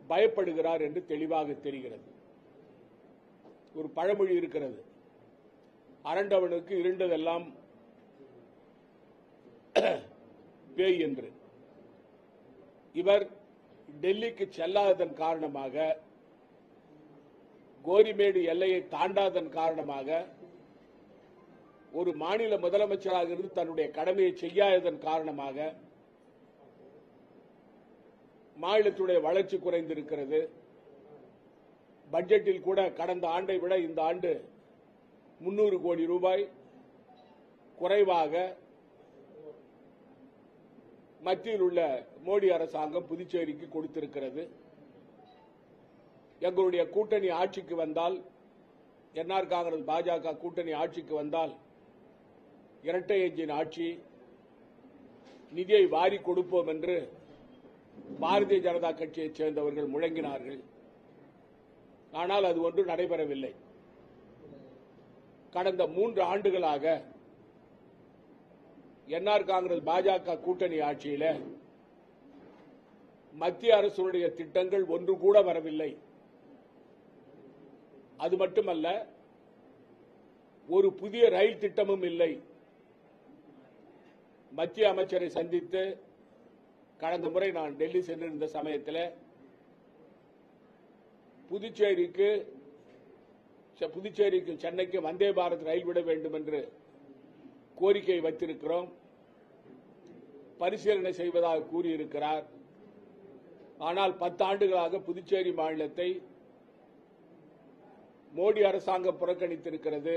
பயப்படுகிறார் என்று தெளிவாக தெரிகிறது ஒரு பழமொழி இருக்கிறது அரண்டவனுக்கு இருண்டதெல்லாம் பேய் என்று இவர் டெல்லிக்கு செல்லாததன் காரணமாக கோரிமேடு எல்லையை தாண்டாதன் காரணமாக ஒரு மாநில முதலமைச்சராக இருந்து தன்னுடைய கடமையை செய்யாததன் காரணமாக மாநிலத்துடைய வளர்ச்சி குறைந்திருக்கிறது பட்ஜெட்டில் கூட கடந்த ஆண்டை விட இந்த ஆண்டு முன்னூறு கோடி ரூபாய் குறைவாக மத்தியில் உள்ள மோடி அரசாங்கம் புதுச்சேரிக்கு கொடுத்திருக்கிறது எங்களுடைய கூட்டணி ஆட்சிக்கு வந்தால் என்ஆர் காங்கிரஸ் பாஜக கூட்டணி ஆட்சிக்கு வந்தால் இரட்டை எஞ்சின் ஆட்சி நிதியை வாரி கொடுப்போம் என்று பாரதிய ஜனதா கட்சியைச் சேர்ந்தவர்கள் முழங்கினார்கள் ஆனால் அது ஒன்று நடைபெறவில்லை கடந்த மூன்று ஆண்டுகளாக என்ஆர் காங்கிரஸ் பாஜக கூட்டணி ஆட்சியில மத்திய அரசுடைய திட்டங்கள் ஒன்று கூட வரவில்லை அது மட்டுமல்ல ஒரு புதிய ரயில் திட்டமும் இல்லை மத்திய அமைச்சரை சந்தித்து கடந்த முறை நான் டெல்லி சென்றிருந்த சமயத்தில் புதுச்சேரிக்கு செ- புதுச்சேரிக்கு சென்னைக்கு வந்தே பாரத் ரயில் விட வேண்டும் என்று கோரிக்கை வைத்திருக்கிறோம் பரிசீலனை செய்வதாக கூறியிருக்கிறார் ஆனால் பத்தாண்டுகளாக புதுச்சேரி மாநிலத்தை மோடி அரசாங்கம் புறக்கணித்திருக்கிறது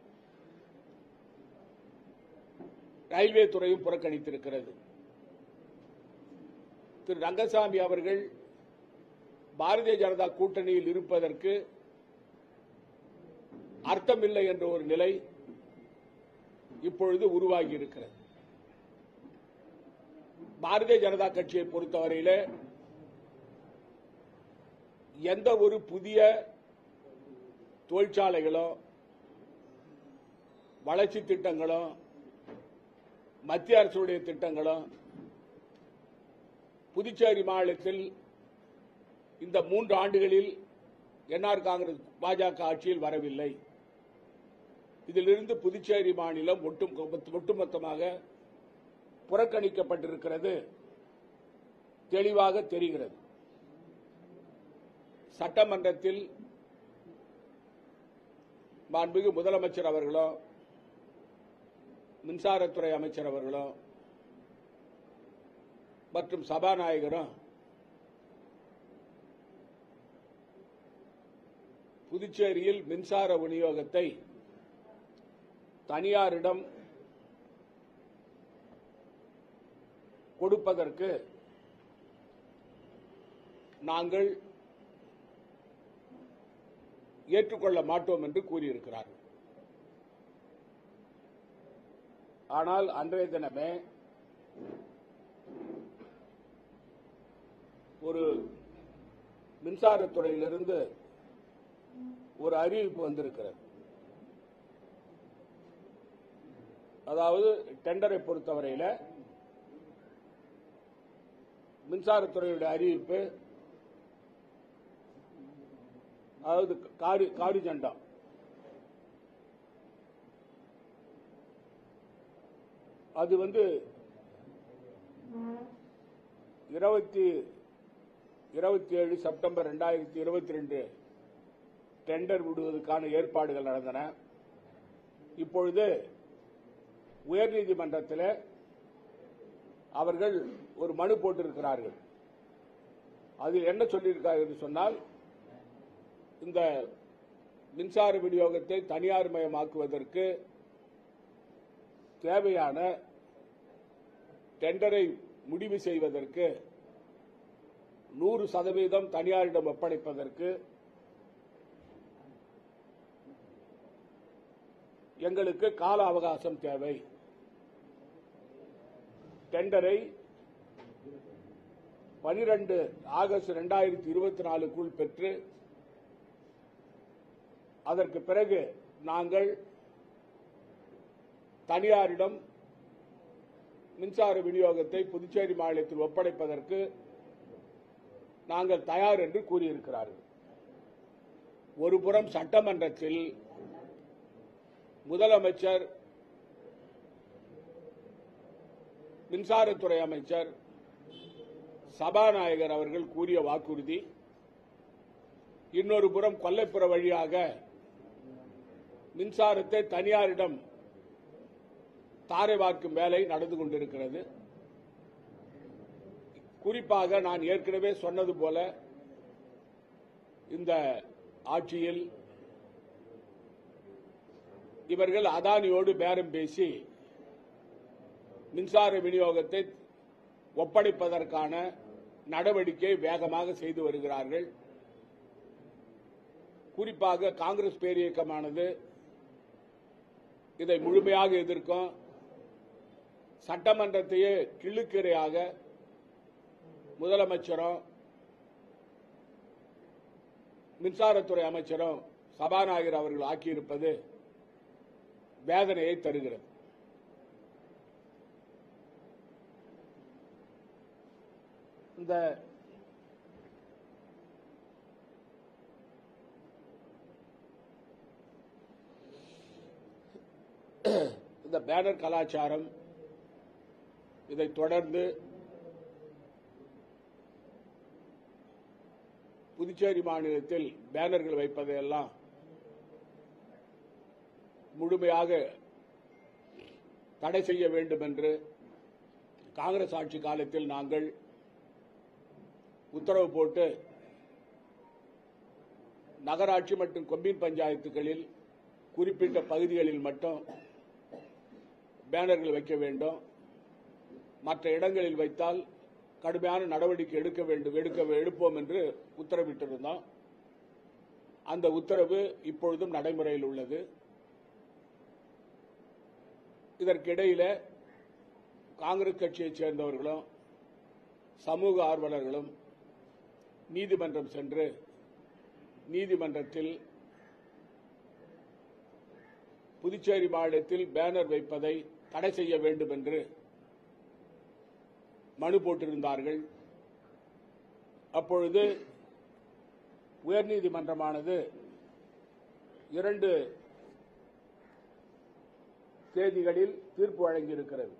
ரயில்வே துறையும் புறக்கணித்திருக்கிறது திரு ரங்கசாமி அவர்கள் பாரதிய ஜனதா கூட்டணியில் இருப்பதற்கு அர்த்தமில்லை என்ற ஒரு நிலை இப்பொழுது உருவாகி இருக்கிறது பாரதிய ஜனதா கட்சியை பொறுத்தவரையில எந்த ஒரு புதிய தொழிற்சாலைகளோ வளர்ச்சி திட்டங்களோ மத்திய அரசுடைய திட்டங்களோ புதுச்சேரி மாநிலத்தில் இந்த மூன்று ஆண்டுகளில் என்ஆர் காங்கிரஸ் பாஜக ஆட்சியில் வரவில்லை இதிலிருந்து புதுச்சேரி மாநிலம் ஒட்டு ஒட்டுமொத்தமாக புறக்கணிக்கப்பட்டிருக்கிறது தெளிவாக தெரிகிறது சட்டமன்றத்தில் மாண்புமிகு முதலமைச்சர் அவர்களோ மின்சாரத்துறை அமைச்சர் அவர்களோ மற்றும் சபாநாயகரும் புதுச்சேரியில் மின்சார விநியோகத்தை தனியாரிடம் கொடுப்பதற்கு நாங்கள் ஏற்றுக்கொள்ள மாட்டோம் என்று கூறியிருக்கிறார்கள் ஆனால் அன்றைய தினமே ஒரு மின்சாரத்துறையிலிருந்து ஒரு அறிவிப்பு வந்திருக்கிறது அதாவது டெண்டரை பொறுத்தவரையில மின்சாரத்துறையுடைய அறிவிப்பு அதாவது காரி காரி ஜெண்டா அது வந்து இருபத்தி இருபத்தி ஏழு செப்டம்பர் ரெண்டாயிரத்தி இருபத்தி ரெண்டு டெண்டர் விடுவதற்கான ஏற்பாடுகள் நடந்தன இப்பொழுது உயர்நீதிமன்றத்தில் அவர்கள் ஒரு மனு போட்டிருக்கிறார்கள் அதில் என்ன சொல்லியிருக்கார்கள் என்று சொன்னால் இந்த மின்சார விநியோகத்தை தனியார் மயமாக்குவதற்கு தேவையான டெண்டரை முடிவு செய்வதற்கு நூறு சதவீதம் தனியாரிடம் ஒப்படைப்பதற்கு எங்களுக்கு கால அவகாசம் தேவை டெண்டரை பனிரெண்டு ஆகஸ்ட் இரண்டாயிரத்தி இருபத்தி நாலுக்குள் பெற்று அதற்கு பிறகு நாங்கள் தனியாரிடம் மின்சார விநியோகத்தை புதுச்சேரி மாநிலத்தில் ஒப்படைப்பதற்கு நாங்கள் தயார் என்று கூறியிருக்கிறார்கள் ஒரு புறம் சட்டமன்றத்தில் முதலமைச்சர் மின்சாரத்துறை அமைச்சர் சபாநாயகர் அவர்கள் கூறிய வாக்குறுதி இன்னொரு புறம் கொல்லைப்புற வழியாக மின்சாரத்தை தனியாரிடம் தாரை வார்க்கும் வேலை நடந்து கொண்டிருக்கிறது குறிப்பாக நான் ஏற்கனவே சொன்னது போல இந்த ஆட்சியில் இவர்கள் அதானியோடு பேரம் பேசி மின்சார விநியோகத்தை ஒப்படைப்பதற்கான நடவடிக்கை வேகமாக செய்து வருகிறார்கள் குறிப்பாக காங்கிரஸ் பேரியக்கமானது இதை முழுமையாக எதிர்க்கும் சட்டமன்றத்தையே கிள்ளுக்கிரையாக முதலமைச்சரும் மின்சாரத்துறை அமைச்சரும் சபாநாயகர் அவர்கள் ஆக்கியிருப்பது வேதனையை தருகிறது இந்த இந்த பேனர் கலாச்சாரம் இதை தொடர்ந்து புதுச்சேரி மாநிலத்தில் பேனர்கள் வைப்பதையெல்லாம் முழுமையாக தடை செய்ய வேண்டும் என்று காங்கிரஸ் ஆட்சி காலத்தில் நாங்கள் உத்தரவு போட்டு நகராட்சி மற்றும் கொம்பின் பஞ்சாயத்துகளில் குறிப்பிட்ட பகுதிகளில் மட்டும் பேனர்கள் வைக்க வேண்டும் மற்ற இடங்களில் வைத்தால் கடுமையான நடவடிக்கை எடுக்க வேண்டும் எடுக்க எடுப்போம் என்று உத்தரவிட்டிருந்தோம் அந்த உத்தரவு இப்பொழுதும் நடைமுறையில் உள்ளது இதற்கிடையில காங்கிரஸ் கட்சியைச் சேர்ந்தவர்களும் சமூக ஆர்வலர்களும் நீதிமன்றம் சென்று நீதிமன்றத்தில் புதுச்சேரி மாநிலத்தில் பேனர் வைப்பதை தடை செய்ய வேண்டும் என்று மனு போட்டிருந்தார்கள் அப்பொழுது உயர்நீதிமன்றமானது இரண்டு தேதிகளில் தீர்ப்பு வழங்கியிருக்கிறது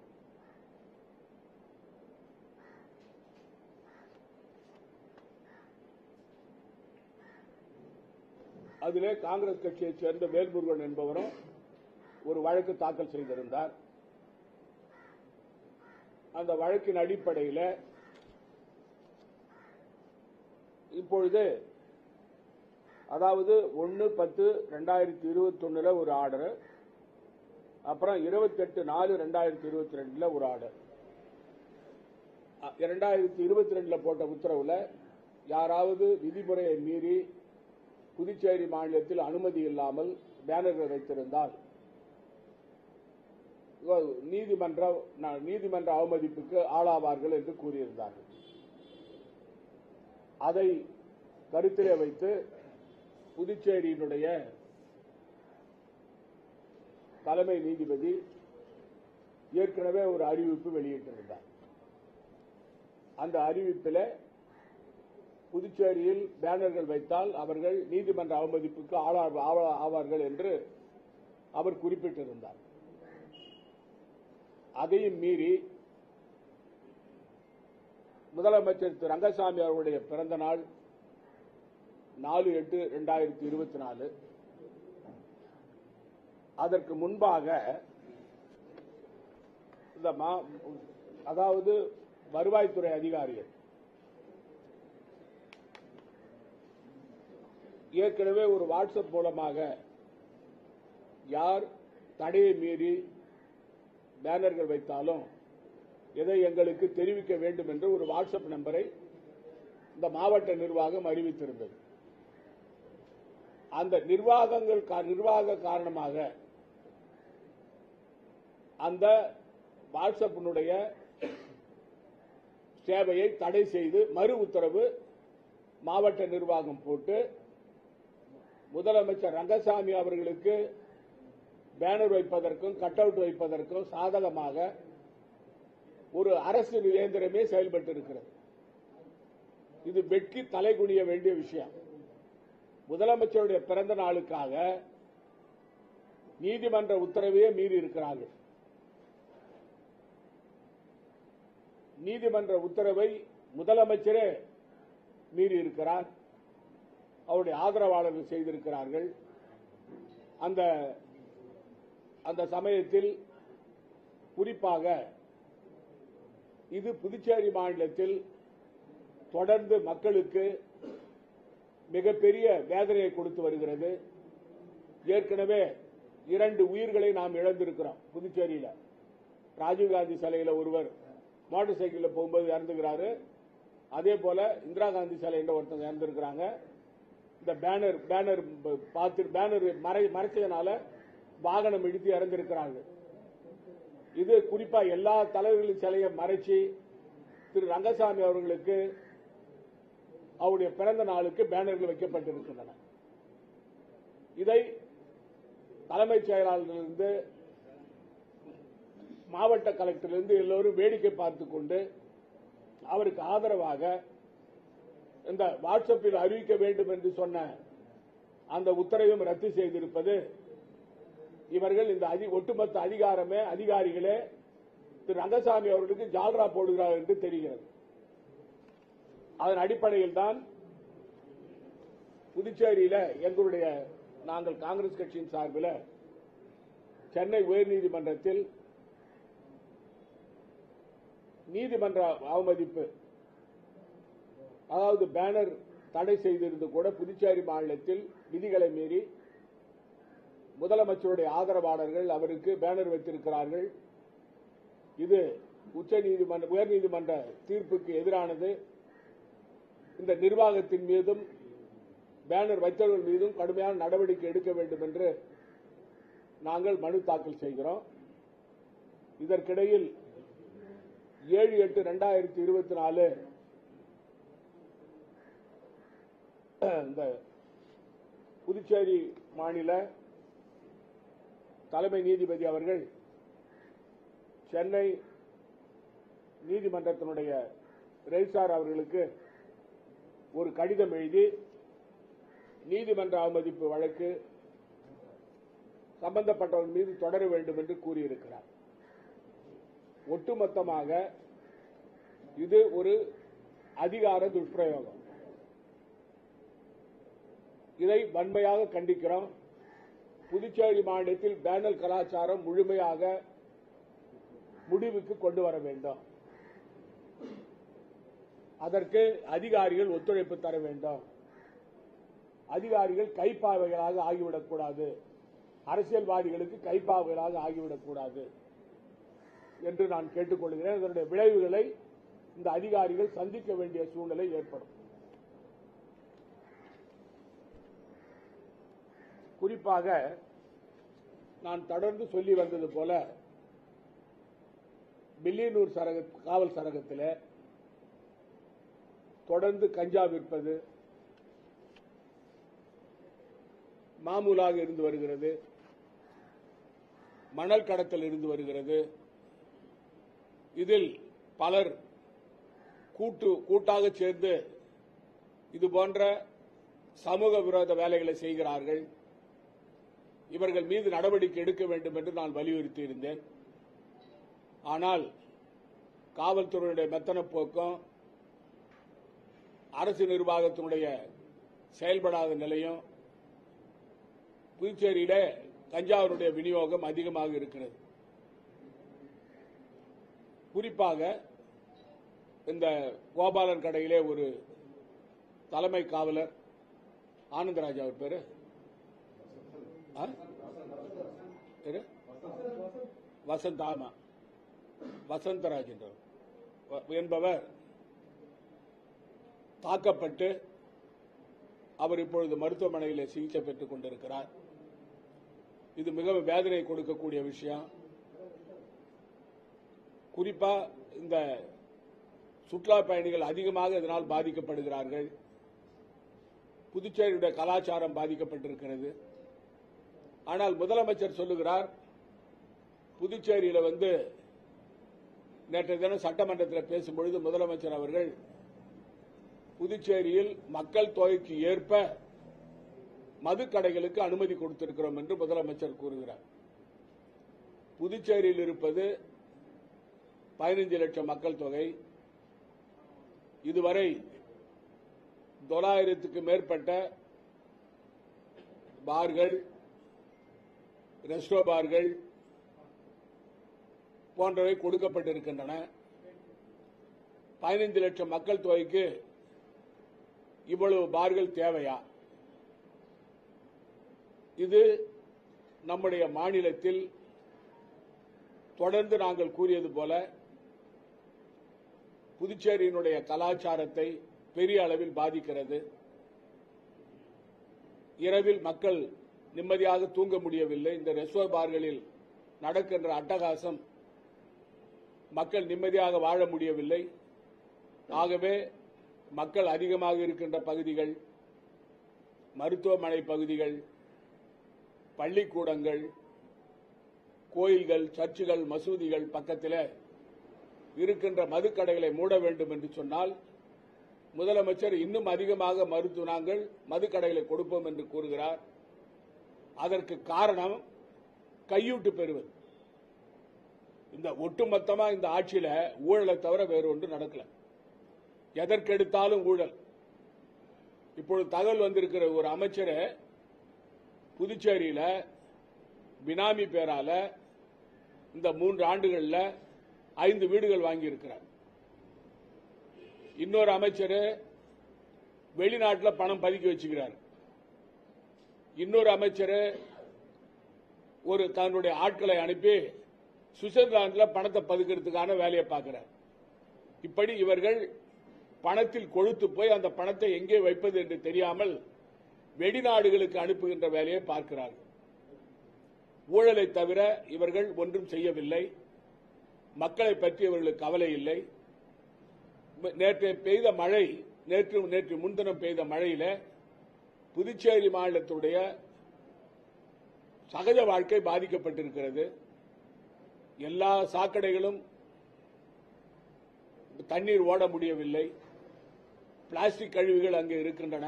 அதிலே காங்கிரஸ் கட்சியைச் சேர்ந்த வேல்முருகன் என்பவரும் ஒரு வழக்கு தாக்கல் செய்திருந்தார் அந்த வழக்கின் அடிப்படையில் இப்பொழுது அதாவது ஒன்று பத்து ரெண்டாயிரத்தி இருபத்தி ஒன்னுல ஒரு ஆர்டர் அப்புறம் இருபத்தெட்டு நாலு ரெண்டாயிரத்தி இருபத்தி ரெண்டுல ஒரு ஆர்டர் இரண்டாயிரத்தி இருபத்தி ரெண்டுல போட்ட உத்தரவுல யாராவது விதிமுறையை மீறி புதுச்சேரி மாநிலத்தில் அனுமதி இல்லாமல் பேனர்கள் வைத்திருந்தால் நீதிமன்ற நீதிமன்ற அவமதிப்புக்கு ஆளாவார்கள் என்று கூறியிருந்தார்கள் அதை கருத்திலே வைத்து புதுச்சேரியினுடைய தலைமை நீதிபதி ஏற்கனவே ஒரு அறிவிப்பு வெளியிட்டிருந்தார் அந்த அறிவிப்பில் புதுச்சேரியில் பேனர்கள் வைத்தால் அவர்கள் நீதிமன்ற அவமதிப்புக்கு ஆவார்கள் என்று அவர் குறிப்பிட்டிருந்தார் அதையும் மீறி முதலமைச்சர் திரு ரங்கசாமி அவர்களுடைய பிறந்த நாள் நாலு எட்டு ரெண்டாயிரத்தி இருபத்தி நாலு அதற்கு முன்பாக இந்த அதாவது வருவாய்த்துறை அதிகாரிகள் ஏற்கனவே ஒரு வாட்ஸ்அப் மூலமாக யார் தடையை மீறி பேனர்கள் வைத்தாலும் எதை எங்களுக்கு தெரிவிக்க வேண்டும் என்று ஒரு வாட்ஸ்அப் நம்பரை இந்த மாவட்ட நிர்வாகம் அறிவித்திருந்தது அந்த நிர்வாகங்கள் நிர்வாக காரணமாக அந்த வாட்ஸ்அப்பினுடைய சேவையை தடை செய்து மறு உத்தரவு மாவட்ட நிர்வாகம் போட்டு முதலமைச்சர் ரங்கசாமி அவர்களுக்கு பேனர் வைப்பதற்கும் கட் அவுட் வைப்பதற்கும் சாதகமாக ஒரு அரசு இயந்திரமே செயல்பட்டு இருக்கிறது இது வெட்கி தலைகுனிய வேண்டிய விஷயம் முதலமைச்சருடைய பிறந்த நாளுக்காக நீதிமன்ற உத்தரவையே மீறி இருக்கிறார்கள் நீதிமன்ற உத்தரவை முதலமைச்சரே மீறி இருக்கிறார் அவருடைய ஆதரவாளர்கள் செய்திருக்கிறார்கள் அந்த அந்த சமயத்தில் குறிப்பாக இது புதுச்சேரி மாநிலத்தில் தொடர்ந்து மக்களுக்கு மிகப்பெரிய வேதனையை கொடுத்து வருகிறது ஏற்கனவே இரண்டு உயிர்களை நாம் இழந்திருக்கிறோம் புதுச்சேரியில ராஜீவ்காந்தி சிலையில ஒருவர் மோட்டார் சைக்கிளில் போகும்போது இறந்துக்கிறாரு அதே போல இந்திரா காந்தி சிலையில ஒருத்தங்க இறந்திருக்கிறாங்க இந்த பேனர் பேனர் பார்த்து பேனர் மறை மறைச்சதுனால வாகனம் இடித்து இறந்திருக்கிறார்கள் இது குறிப்பா எல்லா தலைவர்களின் சிலையை மறைச்சு திரு ரங்கசாமி அவர்களுக்கு அவருடைய பிறந்த நாளுக்கு பேனர்கள் வைக்கப்பட்டிருக்கின்றன இதை தலைமைச் செயலாளரிலிருந்து மாவட்ட கலெக்டரிலிருந்து எல்லோரும் வேடிக்கை பார்த்துக் கொண்டு அவருக்கு ஆதரவாக இந்த வாட்ஸ்அப்பில் அறிவிக்க வேண்டும் என்று சொன்ன அந்த உத்தரவையும் ரத்து செய்திருப்பது இவர்கள் இந்த அதி- ஒட்டுமொத்த அதிகாரமே அதிகாரிகளே திரு ரங்கசாமி அவர்களுக்கு ஜால்ரா போடுகிறார் என்று தெரிகிறது அதன் அடிப்படையில் தான் புதுச்சேரியில எங்களுடைய நாங்கள் காங்கிரஸ் கட்சியின் சார்பில் சென்னை உயர்நீதிமன்றத்தில் நீதிமன்ற அவமதிப்பு அதாவது பேனர் தடை செய்திருந்து கூட புதுச்சேரி மாநிலத்தில் விதிகளை மீறி முதலமைச்சருடைய ஆதரவாளர்கள் அவருக்கு பேனர் வைத்திருக்கிறார்கள் இது உச்ச நீதிமன்ற உயர்நீதிமன்ற தீர்ப்புக்கு எதிரானது இந்த நிர்வாகத்தின் மீதும் பேனர் வைத்தவர்கள் மீதும் கடுமையான நடவடிக்கை எடுக்க வேண்டும் என்று நாங்கள் மனு தாக்கல் செய்கிறோம் இதற்கிடையில் ஏழு எட்டு ரெண்டாயிரத்தி இருபத்தி நாலு இந்த புதுச்சேரி மாநில தலைமை நீதிபதி அவர்கள் சென்னை நீதிமன்றத்தினுடைய ரெஜிஸ்ட்ரார் அவர்களுக்கு ஒரு கடிதம் எழுதி நீதிமன்ற அவமதிப்பு வழக்கு சம்பந்தப்பட்டவர்கள் மீது தொடர வேண்டும் என்று கூறியிருக்கிறார் ஒட்டுமொத்தமாக இது ஒரு அதிகார துஷ்பிரயோகம் இதை வன்மையாக கண்டிக்கிறோம் புதுச்சேரி மாநிலத்தில் பேனல் கலாச்சாரம் முழுமையாக முடிவுக்கு கொண்டு வர வேண்டும் அதற்கு அதிகாரிகள் ஒத்துழைப்பு தர வேண்டும் அதிகாரிகள் கைப்பாவைகளாக ஆகிவிடக்கூடாது அரசியல்வாதிகளுக்கு கைப்பாவைகளாக ஆகிவிடக்கூடாது என்று நான் கேட்டுக்கொள்கிறேன் இதனுடைய விளைவுகளை இந்த அதிகாரிகள் சந்திக்க வேண்டிய சூழ்நிலை ஏற்படும் குறிப்பாக நான் தொடர்ந்து சொல்லி வந்தது போல பில்லியனூர் சரக காவல் சரகத்தில் தொடர்ந்து கஞ்சா விற்பது மாமூலாக இருந்து வருகிறது மணல் கடத்தல் இருந்து வருகிறது இதில் பலர் கூட்டு கூட்டாக சேர்ந்து இது போன்ற சமூக விரோத வேலைகளை செய்கிறார்கள் இவர்கள் மீது நடவடிக்கை எடுக்க வேண்டும் என்று நான் வலியுறுத்தி இருந்தேன் ஆனால் காவல்துறையுடைய மெத்தன போக்கும் அரசு நிர்வாகத்தினுடைய செயல்படாத நிலையும் புதுச்சேரியில கஞ்சாவினுடைய விநியோகம் அதிகமாக இருக்கிறது குறிப்பாக இந்த கோபாலன் கடையிலே ஒரு தலைமை காவலர் ஆனந்தராஜ் அவர் பேரு ஆ? பேரு வசந்த் ஆமா வசந்தராஜ் என்றவர் வ- என்பவர் தாக்கப்பட்டு அவர் இப்பொழுது மருத்துவமனையில் சிகிச்சை பெற்றுக் கொண்டிருக்கிறார் இது மிகவும் வேதனை கொடுக்கக்கூடிய விஷயம் குறிப்பா இந்த சுற்றுலா பயணிகள் அதிகமாக இதனால் பாதிக்கப்படுகிறார்கள் புதுச்சேரியுடைய கலாச்சாரம் பாதிக்கப்பட்டிருக்கிறது ஆனால் முதலமைச்சர் சொல்லுகிறார் புதுச்சேரியில வந்து நேற்று தினம் சட்டமன்றத்தில் பேசும்பொழுது முதலமைச்சர் அவர்கள் புதுச்சேரியில் மக்கள் தொகைக்கு ஏற்ப மதுக்கடைகளுக்கு அனுமதி கொடுத்திருக்கிறோம் என்று முதலமைச்சர் கூறுகிறார் புதுச்சேரியில் இருப்பது பதினைஞ்சு லட்சம் மக்கள் தொகை இதுவரை தொள்ளாயிரத்துக்கு மேற்பட்ட பார்கள் ரெஸ்டோ பார்கள் போன்றவை கொடுக்கப்பட்டிருக்கின்றன பதினைந்து லட்சம் மக்கள் தொகைக்கு இவ்வளவு பார்கள் தேவையா இது நம்முடைய மாநிலத்தில் தொடர்ந்து நாங்கள் கூறியது போல புதுச்சேரியினுடைய கலாச்சாரத்தை பெரிய அளவில் பாதிக்கிறது இரவில் மக்கள் நிம்மதியாக தூங்க முடியவில்லை இந்த ரெஸ்டோ பார்களில் நடக்கின்ற அட்டகாசம் மக்கள் நிம்மதியாக வாழ முடியவில்லை ஆகவே மக்கள் அதிகமாக இருக்கின்ற பகுதிகள் மருத்துவமனை பகுதிகள் பள்ளிக்கூடங்கள் கோயில்கள் சர்ச்சுகள் மசூதிகள் பக்கத்தில் இருக்கின்ற மதுக்கடைகளை மூட வேண்டும் என்று சொன்னால் முதலமைச்சர் இன்னும் அதிகமாக மருத்துவ நாங்கள் மதுக்கடைகளை கொடுப்போம் என்று கூறுகிறார் அதற்கு காரணம் கையூட்டு பெறுவது இந்த ஒட்டுமொத்தமா இந்த ஆட்சியில ஊழலை தவிர வேறு ஒன்று நடக்கல எதற்கெடுத்தாலும் ஊழல் இப்பொழுது தகவல் வந்திருக்கிற ஒரு அமைச்சர் புதுச்சேரியில பினாமி பேரால இந்த மூன்று ஆண்டுகள்ல ஐந்து வீடுகள் வாங்கி இருக்கிறார் இன்னொரு அமைச்சர் வெளிநாட்டில் பணம் பதுக்கி வச்சுக்கிறார் இன்னொரு அமைச்சர் ஒரு தன்னுடைய ஆட்களை அனுப்பி சுவிட்சர்லாந்தில் பணத்தை பதுக்கிறதுக்கான வேலையை பார்க்கிறார் இப்படி இவர்கள் பணத்தில் கொழுத்து போய் அந்த பணத்தை எங்கே வைப்பது என்று தெரியாமல் வெளிநாடுகளுக்கு அனுப்புகின்ற வேலையை பார்க்கிறார்கள் ஊழலை தவிர இவர்கள் ஒன்றும் செய்யவில்லை மக்களை பற்றி இவர்களுக்கு கவலை இல்லை நேற்று பெய்த மழை நேற்று நேற்று முன்தினம் பெய்த மழையில புதுச்சேரி மாநிலத்துடைய சகஜ வாழ்க்கை பாதிக்கப்பட்டிருக்கிறது எல்லா சாக்கடைகளும் தண்ணீர் ஓட முடியவில்லை பிளாஸ்டிக் கழிவுகள் அங்கே இருக்கின்றன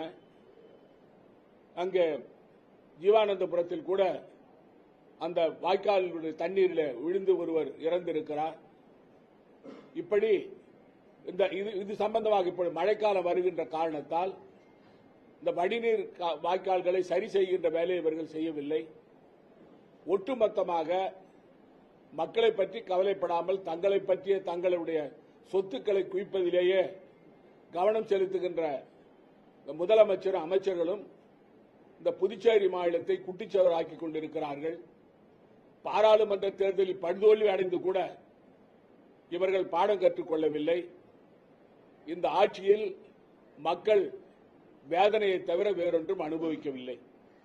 அங்கே ஜீவானந்தபுரத்தில் கூட அந்த வாய்க்கால் தண்ணீரில் விழுந்து ஒருவர் இறந்திருக்கிறார் இப்படி இந்த இது இது சம்பந்தமாக இப்பொழுது மழைக்காலம் வருகின்ற காரணத்தால் இந்த வடிநீர் கா- வாய்க்கால்களை சரி செய்கின்ற வேலையை இவர்கள் செய்யவில்லை ஒட்டுமொத்தமாக மக்களை பற்றி கவலைப்படாமல் தங்களை பற்றிய தங்களுடைய சொத்துக்களை குவிப்பதிலேயே கவனம் செலுத்துகின்ற இந்த முதலமைச்சரும் அமைச்சர்களும் இந்த புதுச்சேரி மாநிலத்தை குட்டிச்சவராக்கிக் கொண்டிருக்கிறார்கள் பாராளுமன்ற தேர்தலில் படுதோல்வி அடைந்து கூட இவர்கள் பாடம் கற்றுக்கொள்ளவில்லை இந்த ஆட்சியில் மக்கள் வேதனையை தவிர வேறொன்றும் அனுபவிக்கவில்லை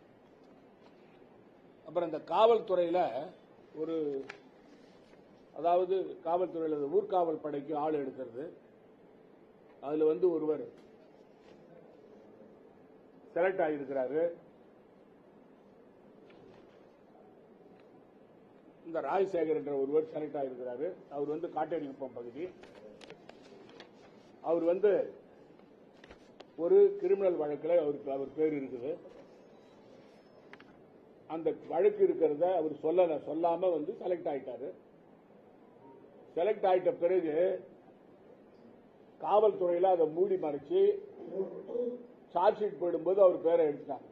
அப்புறம் இந்த காவல்துறையில ஒரு அதாவது காவல்துறையில் இந்த ஊர்காவல் படைக்கு ஆள் எடுக்கிறது அதுல வந்து ஒருவர் செலக்ட் ஆகியிருக்கிறாரு இந்த ராஜசேகர் என்ற ஒருவர் செலக்ட் ஆகியிருக்கிறாரு அவர் வந்து காட்டேரிக்குப்பம் பகுதி அவர் வந்து ஒரு கிரிமினல் வழக்கில் அவருக்கு அவர் பேர் இருக்குது அந்த வழக்கு இருக்கிறத அவர் சொல்லல சொல்லாம வந்து செலக்ட் ஆயிட்டாரு செலக்ட் ஆயிட்ட பிறகு காவல்துறையில அதை மூடி மறைச்சு சார்ஜ் ஷீட் போயிடும்போது அவர் பேரை எடுத்துட்டாங்க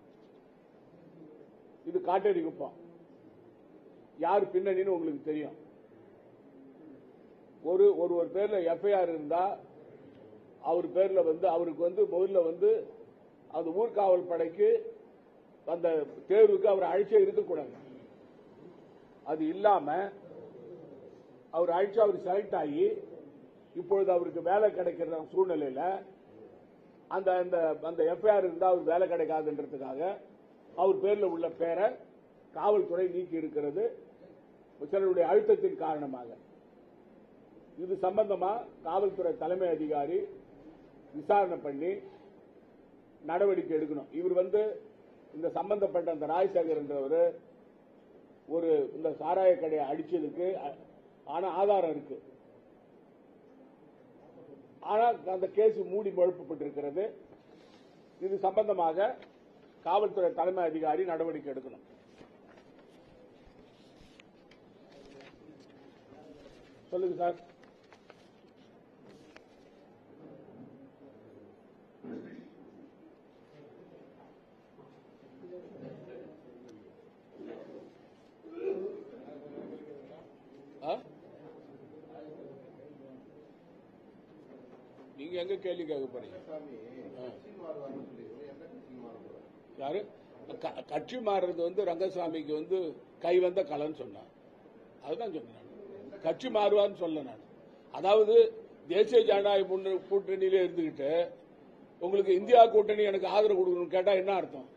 இது காட்டேரி குப்பம் யார் பின்னணின்னு உங்களுக்கு தெரியும் ஒரு ஒரு ஒரு பேர்ல எஃப்ஐஆர் இருந்தா அவர் பேர்ல வந்து அவருக்கு வந்து முதல்ல வந்து அந்த ஊர்காவல் படைக்கு அந்த தேர்வுக்கு அவர் அழைச்சே இருக்கக்கூடாது அது இல்லாம அவர் அழைச்சு அவர் செலக்ட் ஆகி இப்பொழுது அவருக்கு வேலை கிடைக்கிற சூழ்நிலையில அந்த அந்த அந்த எஃப்ஐஆர் இருந்தா அவர் வேலை கிடைக்காதுன்றதுக்காக அவர் பேர்ல உள்ள பேரை காவல்துறை நீக்கி இருக்கிறது சிலருடைய அழுத்தத்தின் காரணமாக இது சம்பந்தமா காவல்துறை தலைமை அதிகாரி விசாரணை பண்ணி நடவடிக்கை எடுக்கணும் இவர் வந்து இந்த சம்பந்தப்பட்ட அந்த ராஜசேகர் என்றவர் ஒரு இந்த சாராய கடையை அடிச்சதுக்கு அ- ஆனா ஆதாரம் இருக்கு ஆனால் அந்த கேஸ் மூடி முழப்பப்பட்டிருக்கிறது இது சம்பந்தமாக காவல்துறை தலைமை அதிகாரி நடவடிக்கை எடுக்கணும் சொல்லுங்க சார் ஆ? நீங்க எங்க கேள்வி கேட்க போறீங்க ஆ. யாரு க- கட்சி மாறுறது வந்து ரங்கசாமிக்கு வந்து கை வந்த கலன்னு சொன்னான் அதுதான் சொன்னேன் நான். கட்சி மாறுவான்னு சொல்ல நான் அதாவது தேசிய ஜனநாயக முன்ன கூட்டணியில இருந்துகிட்டு உங்களுக்கு இந்தியா கூட்டணி எனக்கு ஆதரவு கொடுக்கணும்னு கேட்டா என்ன அர்த்தம்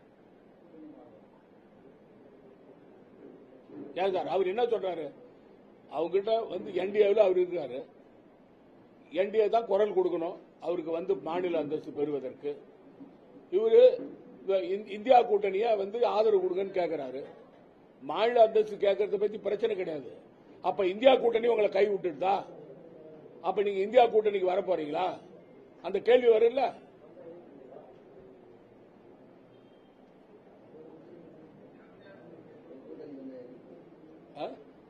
ஏன் சார் அவர் என்ன சொல்றாரு அவங்ககிட்ட வந்து என்டிஏவில் அவர் இருக்காரு என்டிஏ தான் குரல் கொடுக்கணும் அவருக்கு வந்து மாநில அந்தஸ்து பெறுவதற்கு இவரு இந்த- இந்தியா கூட்டணியை வந்து ஆதரவு கொடுங்கன்னு கேட்கிறாரு மாநில அந்தஸ்து கேட்கறத பத்தி பிரச்சனை கிடையாது அப்ப இந்தியா கூட்டணி உங்களை கை விட்டுடுதா அப்ப நீங்க இந்தியா கூட்டணிக்கு வர போறீங்களா அந்த கேள்வி வரும்ல ஆ?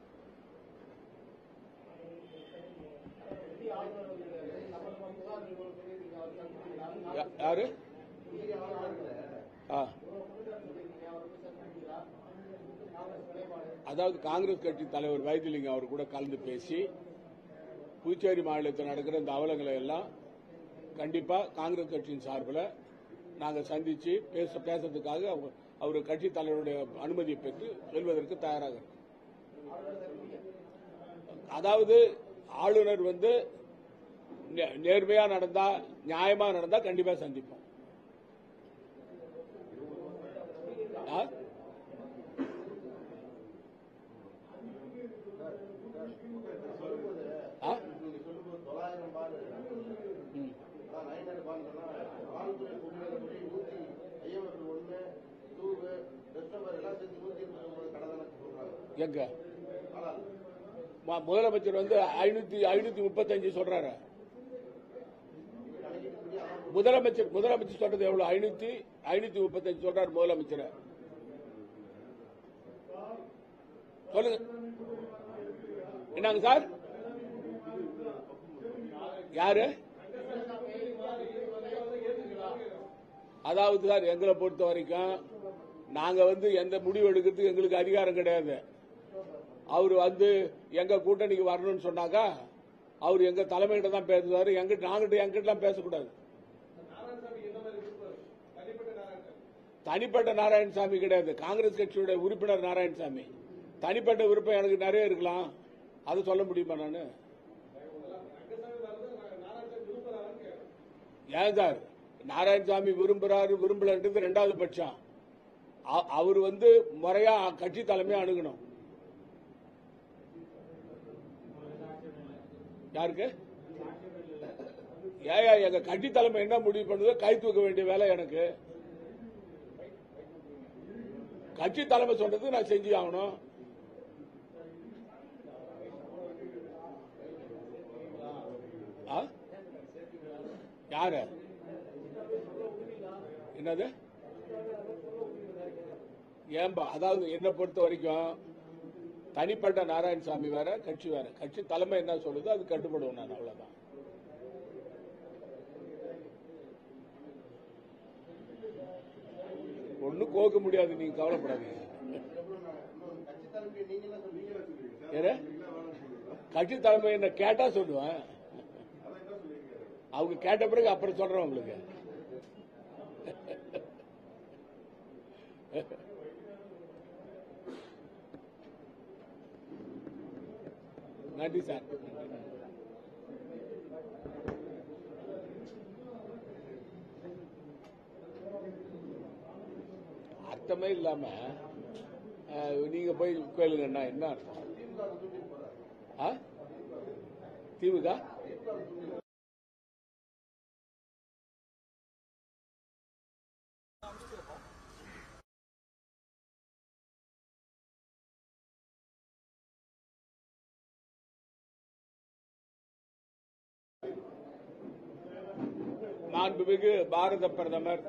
யா- யாரு ஆ. அதாவது காங்கிரஸ் கட்சி தலைவர் வைத்திலிங்கம் அவர் கூட கலந்து பேசி புதுச்சேரி மாநிலத்தில் நடக்கிற இந்த அவலங்களை எல்லாம் கண்டிப்பா காங்கிரஸ் கட்சியின் சார்பில் நாங்கள் சந்திச்சு பேச பேசுறதுக்காக அவர்- அவர் கட்சி தலைவருடைய அனுமதியை பெற்று செல்வதற்கு தயாராக இருக்கோம். அதாவது ஆளுநர் வந்து நே- நேர்மையா நடந்தா நியாயமா நடந்தா கண்டிப்பா சந்திப்போம் ஆ? ஆ? ம். எங்க ம- முதலமைச்சர் வந்து ஐநூத்தி ஐநூத்தி முப்பத்தஞ்சு சொல்றாரு முதலமைச்சர் முதலமைச்சர் சொல்றது எவ்வளவு ஐநூத்தி ஐநூத்தி முப்பத்தஞ்சு சொல்றாரு முதலமைச்சர் சொல்லுங்க என்னங்க சார் யாரு அதாவது சார் எங்களை பொறுத்த வரைக்கும் நாங்க வந்து எந்த முடிவு எடுக்கிறதுக்கு எங்களுக்கு அதிகாரம் கிடையாது அவர் வந்து எங்க கூட்டணிக்கு வரணும்னு சொன்னாக்கா அவர் எங்க தலைமையிட்ட தான் பேசுவாரு எங்கிட்ட நாங்கிட்ட எங்கிட்டலாம் பேசக்கூடாது தனிப்பட்ட நாராயணசாமி கிடையாது காங்கிரஸ் கட்சியுடைய உறுப்பினர் நாராயணசாமி தனிப்பட்ட விருப்பம் எனக்கு நிறைய இருக்கலாம் அதை சொல்ல முடியுமா நான் ஏன் சார் நாராயணசாமி விரும்புறாரு விரும்பலன்றது ரெண்டாவது பட்சம் அ- அவர் வந்து முறையா கட்சி தலைமையை அணுகணும் யாருக்கு ஏயா எங்க கட்சி தலைமை என்ன முடிவு பண்ணுதோ கை தூக்க வேண்டிய வேலை எனக்கு கட்சி தலைமை சொல்றது நான் செஞ்சு ஆகணும் ஆ? யாரு என்னது ஏன்பா அதாவது என்னை பொறுத்த வரைக்கும் தனிப்பட்ட நாராயணசாமி வேற கட்சி வேற கட்சி தலைமை என்ன சொல்லுதோ அது கட்டுப்படுவேன் நான் அவ்வளவுதான் ஒண்ணும் கோக்க முடியாது நீங்க கவலைப்படாதீங்க ஏறு? கட்சி தலைமை என்ன கேட்டா சொல்லுவேன் அவங்க கேட்ட பிறகு அப்புறம் சொல்றேன் உங்களுக்கு நன்றி சார் அர்த்தமே இல்லாம அஹ், நீங்க போய் கேளுங்கன்னா என்ன அர்த்தம் ஆ? திமுக மாண்புமிகு பாரத பிரதமர்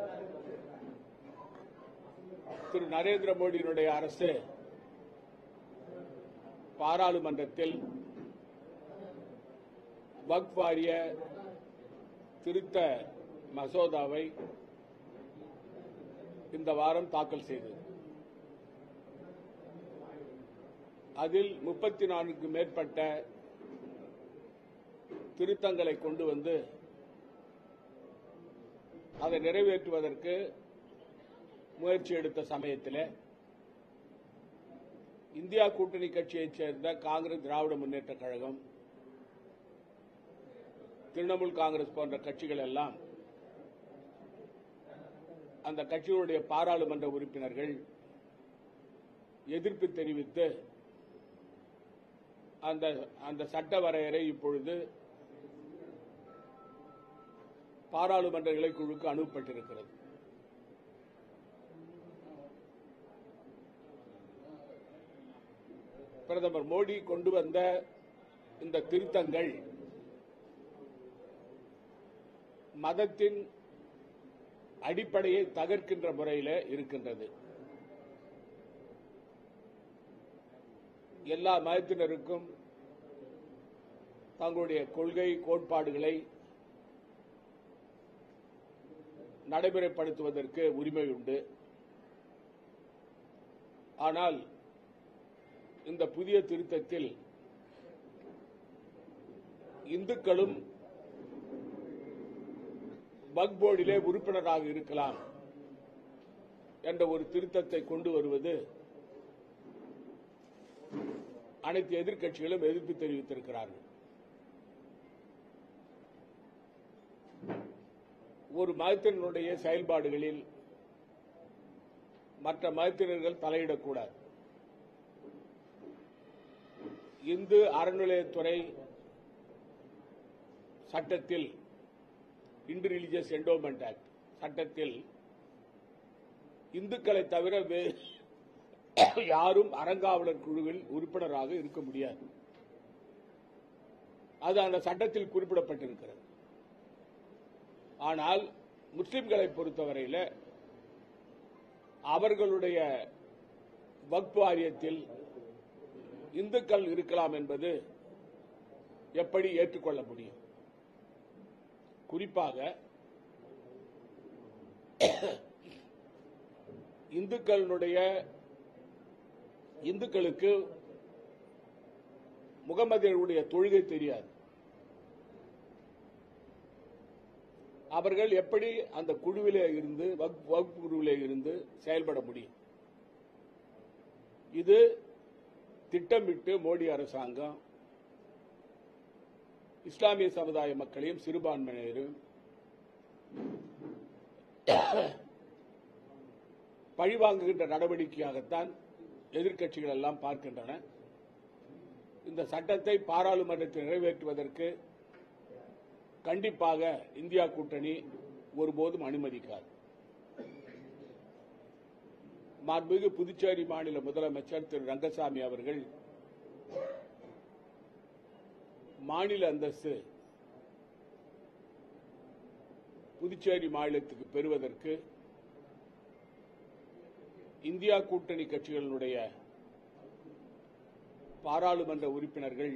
திரு நரேந்திர மோடியினுடைய அரசு பாராளுமன்றத்தில் வக்ஃப் வாரிய திருத்த மசோதாவை இந்த வாரம் தாக்கல் செய்தது அதில் முப்பத்தி நான்குக்கு மேற்பட்ட திருத்தங்களை கொண்டு வந்து அதை நிறைவேற்றுவதற்கு முயற்சி எடுத்த சமயத்தில் இந்தியா கூட்டணி கட்சியைச் சேர்ந்த காங்கிரஸ் திராவிட முன்னேற்ற கழகம் திரிணாமுல் காங்கிரஸ் போன்ற கட்சிகள் எல்லாம் அந்த கட்சிகளுடைய பாராளுமன்ற உறுப்பினர்கள் எதிர்ப்பு தெரிவித்து அந்த அந்த சட்ட வரையறை இப்பொழுது பாராளுமன்ற இலைக்குழுக்கு அனுப்பப்பட்டிருக்கிறது பிரதமர் மோடி கொண்டு வந்த இந்த திருத்தங்கள் மதத்தின் அடிப்படையை தகர்க்கின்ற முறையில் இருக்கின்றது எல்லா மதத்தினருக்கும் தங்களுடைய கொள்கை கோட்பாடுகளை நடைமுறைப்படுத்துவதற்கு உரிமை உண்டு ஆனால் இந்த புதிய திருத்தத்தில் இந்துக்களும் வக் போர்டிலே உறுப்பினராக இருக்கலாம் என்ற ஒரு திருத்தத்தை கொண்டு வருவது அனைத்து எதிர்க்கட்சிகளும் எதிர்ப்பு தெரிவித்திருக்கிறார்கள் ஒரு மதத்தினருடைய செயல்பாடுகளில் மற்ற மதத்தினர்கள் தலையிடக்கூடாது இந்து அறநிலையத்துறை சட்டத்தில் இந்து ரிலிஜியஸ் என்டோமெண்ட் ஆக்ட் சட்டத்தில் இந்துக்களை தவிர வேறு யாரும் அறங்காவலர் குழுவில் உறுப்பினராக இருக்க முடியாது அது அந்த சட்டத்தில் குறிப்பிடப்பட்டிருக்கிறது ஆனால் முஸ்லிம்களை பொறுத்தவரையில் அவர்களுடைய வக்பு வாரியத்தில் இந்துக்கள் இருக்கலாம் என்பது எப்படி ஏற்றுக்கொள்ள முடியும் குறிப்பாக இந்துக்களுடைய இந்துக்களுக்கு முகமதியருடைய தொழுகை தெரியாது அவர்கள் எப்படி அந்த குழுவிலே இருந்து வகுப்பு குழுவிலே இருந்து செயல்பட முடியும் இது திட்டமிட்டு மோடி அரசாங்கம் இஸ்லாமிய சமுதாய மக்களையும் சிறுபான்மையினரும் பழிவாங்குகின்ற நடவடிக்கையாகத்தான் எதிர்க்கட்சிகள் எல்லாம் பார்க்கின்றன இந்த சட்டத்தை பாராளுமன்றத்தில் நிறைவேற்றுவதற்கு கண்டிப்பாக இந்தியா கூட்டணி ஒருபோதும் அனுமதிக்காது மாண்புமிகு புதுச்சேரி மாநில முதலமைச்சர் திரு ரங்கசாமி அவர்கள் மாநில அந்தஸ்து புதுச்சேரி மாநிலத்துக்கு பெறுவதற்கு இந்தியா கூட்டணி கட்சிகளுடைய பாராளுமன்ற உறுப்பினர்கள்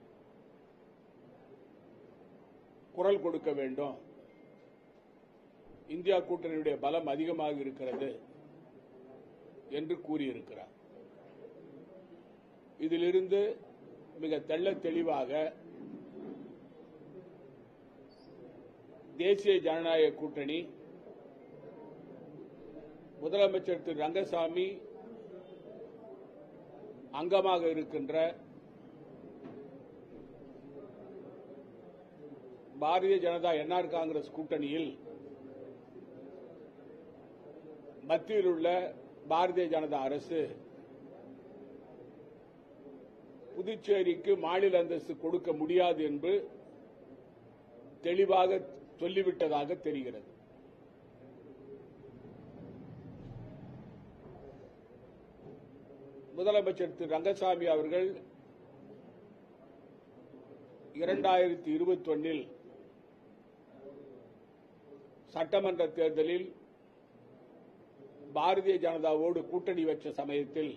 குரல் கொடுக்க வேண்டும் இந்தியா கூட்டணியுடைய பலம் அதிகமாக இருக்கிறது என்று கூறியிருக்கிறார் இதிலிருந்து மிக தெள்ள தெளிவாக தேசிய ஜனநாயக கூட்டணி முதலமைச்சர் திரு ரங்கசாமி அங்கமாக இருக்கின்ற பாரதிய ஜனதா என்ஆர் காங்கிரஸ் கூட்டணியில் மத்தியில் உள்ள பாரதிய ஜனதா அரசு புதுச்சேரிக்கு மாநில அந்தஸ்து கொடுக்க முடியாது என்று தெளிவாக சொல்லிவிட்டதாக தெரிகிறது முதலமைச்சர் திரு ரங்கசாமி அவர்கள் இரண்டாயிரத்தி இருபத்தி ஒன்னில் சட்டமன்ற தேர்தலில் பாரதிய ஜனதாவோடு கூட்டணி வச்ச சமயத்தில்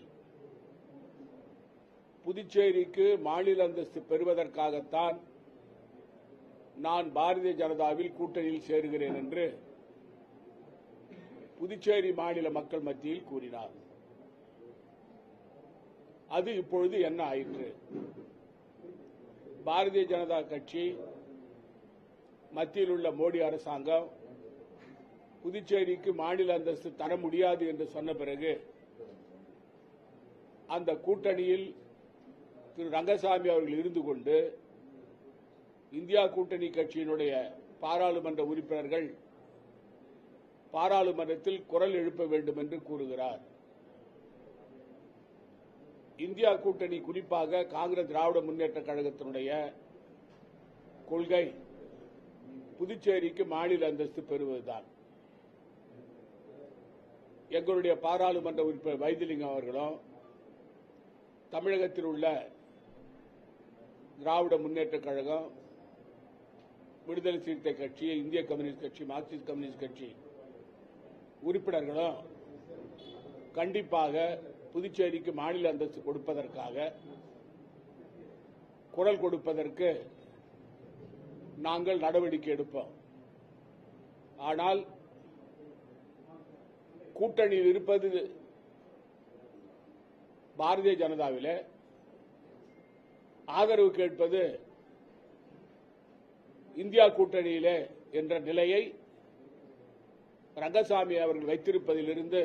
புதுச்சேரிக்கு மாநில அந்தஸ்து பெறுவதற்காகத்தான் நான் பாரதிய ஜனதாவில் கூட்டணியில் சேருகிறேன் என்று புதுச்சேரி மாநில மக்கள் மத்தியில் கூறினார் அது இப்பொழுது என்ன ஆயிற்று பாரதிய ஜனதா கட்சி மத்தியில் உள்ள மோடி அரசாங்கம் புதுச்சேரிக்கு மாநில அந்தஸ்து தர முடியாது என்று சொன்ன பிறகு அந்த கூட்டணியில் திரு ரங்கசாமி அவர்கள் இருந்து கொண்டு இந்தியா கூட்டணி கட்சியினுடைய பாராளுமன்ற உறுப்பினர்கள் பாராளுமன்றத்தில் குரல் எழுப்ப வேண்டும் என்று கூறுகிறார் இந்தியா கூட்டணி குறிப்பாக காங்கிரஸ் திராவிட முன்னேற்ற கழகத்தினுடைய கொள்கை புதுச்சேரிக்கு மாநில அந்தஸ்து பெறுவதுதான் எங்களுடைய பாராளுமன்ற உறுப்பினர் வைத்திலிங்கம் அவர்களும் தமிழகத்தில் உள்ள திராவிட முன்னேற்ற கழகம் விடுதலை சிறுத்தை கட்சி இந்திய கம்யூனிஸ்ட் கட்சி மார்க்சிஸ்ட் கம்யூனிஸ்ட் கட்சி உறுப்பினர்களும் கண்டிப்பாக புதுச்சேரிக்கு மாநில அந்தஸ்து கொடுப்பதற்காக குரல் கொடுப்பதற்கு நாங்கள் நடவடிக்கை எடுப்போம் ஆனால் கூட்டணியில் இருப்பது பாரதிய ஜனதாவிலே ஆதரவு கேட்பது இந்தியா கூட்டணியிலே என்ற நிலையை ரங்கசாமி அவர்கள் வைத்திருப்பதிலிருந்து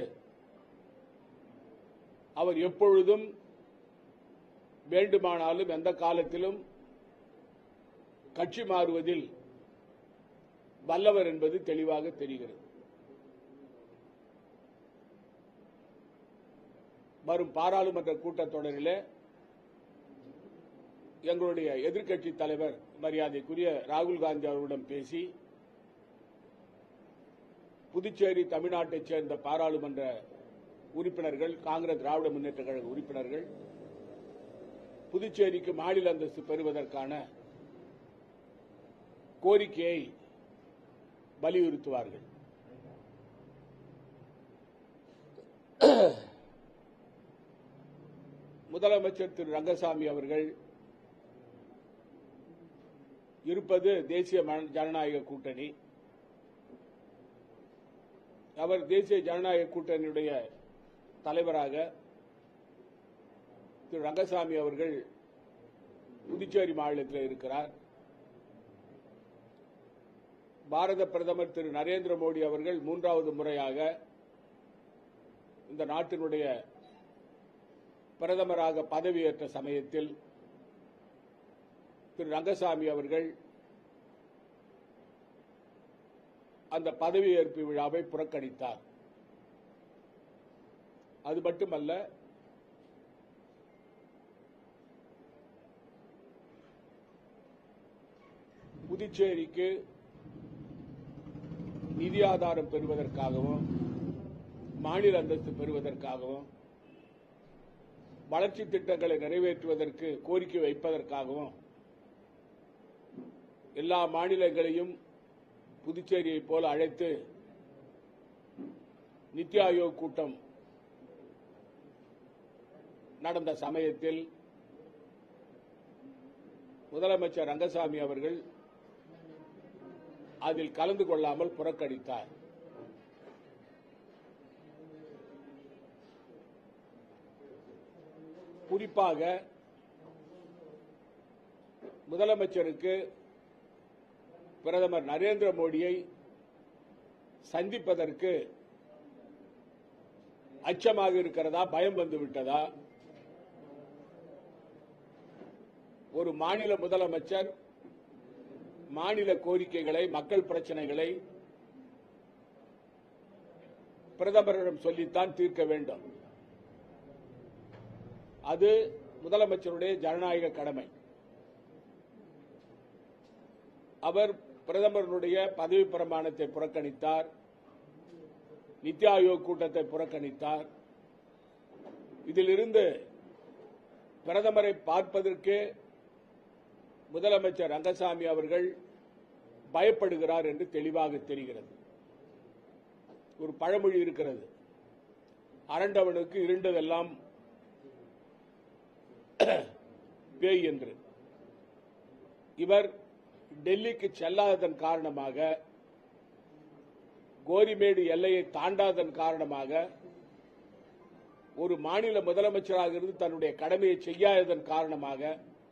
அவர் எப்பொழுதும் வேண்டுமானாலும் எந்த காலத்திலும் கட்சி மாறுவதில் வல்லவர் என்பது தெளிவாக தெரிகிறது வரும் பாராளுமன்ற கூட்டத்தொடரிலே எங்களுடைய எதிர்க்கட்சி தலைவர் மரியாதைக்குரிய ராகுல் காந்தி அவர்களிடம் பேசி புதுச்சேரி தமிழ்நாட்டைச் சேர்ந்த பாராளுமன்ற உறுப்பினர்கள் காங்கிரஸ் திராவிட முன்னேற்ற கழக உறுப்பினர்கள் புதுச்சேரிக்கு மாநில அந்தஸ்து பெறுவதற்கான கோரிக்கையை வலியுறுத்துவார்கள் முதலமைச்சர் திரு ரங்கசாமி அவர்கள் இருப்பது தேசிய ம- ஜனநாயக கூட்டணி அவர் தேசிய ஜனநாயக கூட்டணியுடைய தலைவராக திரு ரங்கசாமி அவர்கள் புதுச்சேரி மாநிலத்தில் இருக்கிறார் பாரத பிரதமர் திரு நரேந்திர மோடி அவர்கள் மூன்றாவது முறையாக இந்த நாட்டினுடைய பிரதமராக பதவியேற்ற சமயத்தில் திரு ரங்கசாமி அவர்கள் அந்த பதவியேற்பு விழாவை புறக்கணித்தார் அது மட்டுமல்ல புதுச்சேரிக்கு நிதி ஆதாரம் பெறுவதற்காகவும் மாநில அந்தஸ்து பெறுவதற்காகவும் வளர்ச்சி திட்டங்களை நிறைவேற்றுவதற்கு கோரிக்கை வைப்பதற்காகவும் எல்லா மாநிலங்களையும் புதுச்சேரியைப் போல அழைத்து நித்தி ஆயோக் கூட்டம் நடந்த சமயத்தில் முதலமைச்சர் ரங்கசாமி அவர்கள் அதில் கலந்து கொள்ளாமல் புறக்கணித்தார் குறிப்பாக முதலமைச்சருக்கு பிரதமர் நரேந்திர மோடியை சந்திப்பதற்கு அச்சமாக இருக்கிறதா பயம் வந்து விட்டதா ஒரு மாநில முதலமைச்சர் மாநில கோரிக்கைகளை மக்கள் பிரச்சனைகளை பிரதமரிடம் சொல்லித்தான் தீர்க்க வேண்டும் அது முதலமைச்சருடைய ஜனநாயக கடமை அவர் பிரதமருடைய பதவி பிரமாணத்தை புறக்கணித்தார் நித்தி ஆயோக் கூட்டத்தை புறக்கணித்தார் இதிலிருந்து பிரதமரை பார்ப்பதற்கே முதலமைச்சர் ரங்கசாமி அவர்கள் பயப்படுகிறார் என்று தெளிவாக தெரிகிறது ஒரு பழமொழி இருக்கிறது அரண்டவனுக்கு இருண்டதெல்லாம் பேய் என்று இவர் டெல்லிக்கு செல்லாததன் காரணமாக கோரிமேடு எல்லையை தாண்டாததன் காரணமாக ஒரு மாநில முதலமைச்சராக இருந்து தன்னுடைய கடமையை செய்யாததன் காரணமாக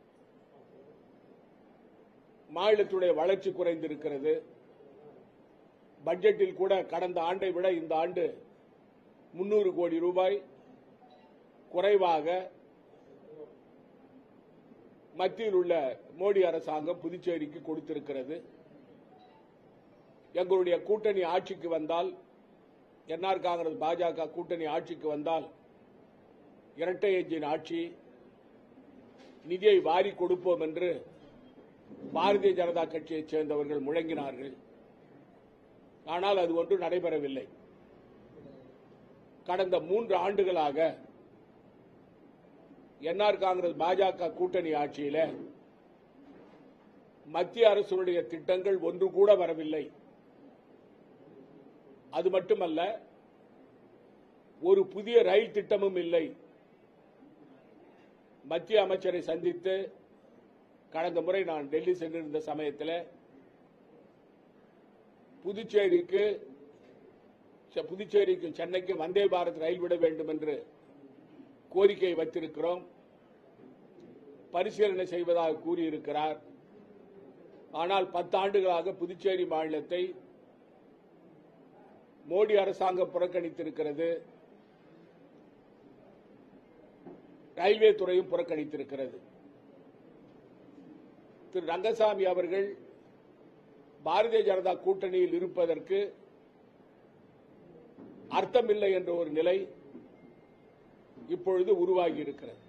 மாநிலத்துடைய வளர்ச்சி குறைந்திருக்கிறது பட்ஜெட்டில் கூட கடந்த ஆண்டை விட இந்த ஆண்டு முன்னூறு கோடி ரூபாய் குறைவாக மத்தியில் உள்ள மோடி அரசாங்கம் புதுச்சேரிக்கு கொடுத்திருக்கிறது எங்களுடைய கூட்டணி ஆட்சிக்கு வந்தால் என்ஆர் காங்கிரஸ் பாஜக கூட்டணி ஆட்சிக்கு வந்தால் இரட்டை எஞ்சின் ஆட்சி நிதியை வாரி கொடுப்போம் என்று பாரதிய ஜனதா கட்சியைச் சேர்ந்தவர்கள் முழங்கினார்கள் ஆனால் அது ஒன்று நடைபெறவில்லை கடந்த மூன்று ஆண்டுகளாக என்ஆர் காங்கிரஸ் பாஜக கூட்டணி ஆட்சியில மத்திய அரசுடைய திட்டங்கள் ஒன்று கூட வரவில்லை அது மட்டுமல்ல ஒரு புதிய ரயில் திட்டமும் இல்லை மத்திய அமைச்சரை சந்தித்து கடந்த முறை நான் டெல்லி சென்றிருந்த சமயத்தில் புதுச்சேரிக்கு செ- புதுச்சேரிக்கும் சென்னைக்கும் வந்தே பாரத் ரயில் விட வேண்டும் என்று கோரிக்கை வைத்திருக்கிறோம் பரிசீலனை செய்வதாக கூறியிருக்கிறார் ஆனால் பத்தாண்டுகளாக புதுச்சேரி மாநிலத்தை மோடி அரசாங்கம் புறக்கணித்திருக்கிறது ரயில்வே துறையும் புறக்கணித்திருக்கிறது திரு ரங்கசாமி அவர்கள் பாரதிய ஜனதா கூட்டணியில் இருப்பதற்கு அர்த்தமில்லை என்ற ஒரு நிலை இப்பொழுது உருவாகி இருக்கிறது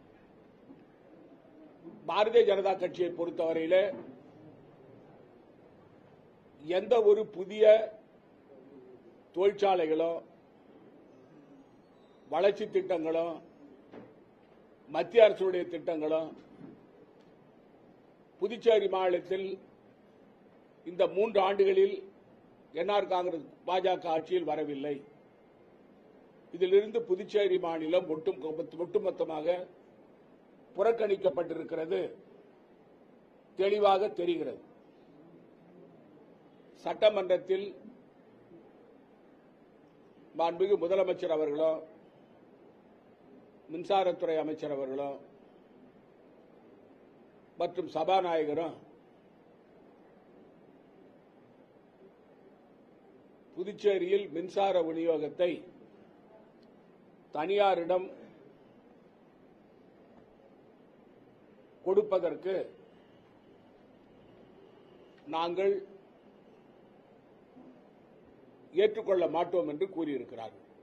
பாரதிய ஜனதா கட்சியை பொறுத்தவரையில எந்த ஒரு புதிய தொழிற்சாலைகளோ வளர்ச்சி திட்டங்களோ மத்திய அரசுடைய திட்டங்களோ புதுச்சேரி மாநிலத்தில் இந்த மூன்று ஆண்டுகளில் என்ஆர் காங்கிரஸ் பாஜக ஆட்சியில் வரவில்லை இதிலிருந்து புதுச்சேரி மாநிலம் ஒட்டும் ஒட்டுமொத்தமாக புறக்கணிக்கப்பட்டிருக்கிறது தெளிவாக தெரிகிறது சட்டமன்றத்தில் மாண்புமிகு முதலமைச்சர் அவர்களோ மின்சாரத்துறை அமைச்சர் அவர்களோ மற்றும் சபாநாயகரும் புதுச்சேரியில் மின்சார விநியோகத்தை தனியாரிடம் கொடுப்பதற்கு நாங்கள் ஏற்றுக்கொள்ள மாட்டோம் என்று கூறியிருக்கிறார்கள்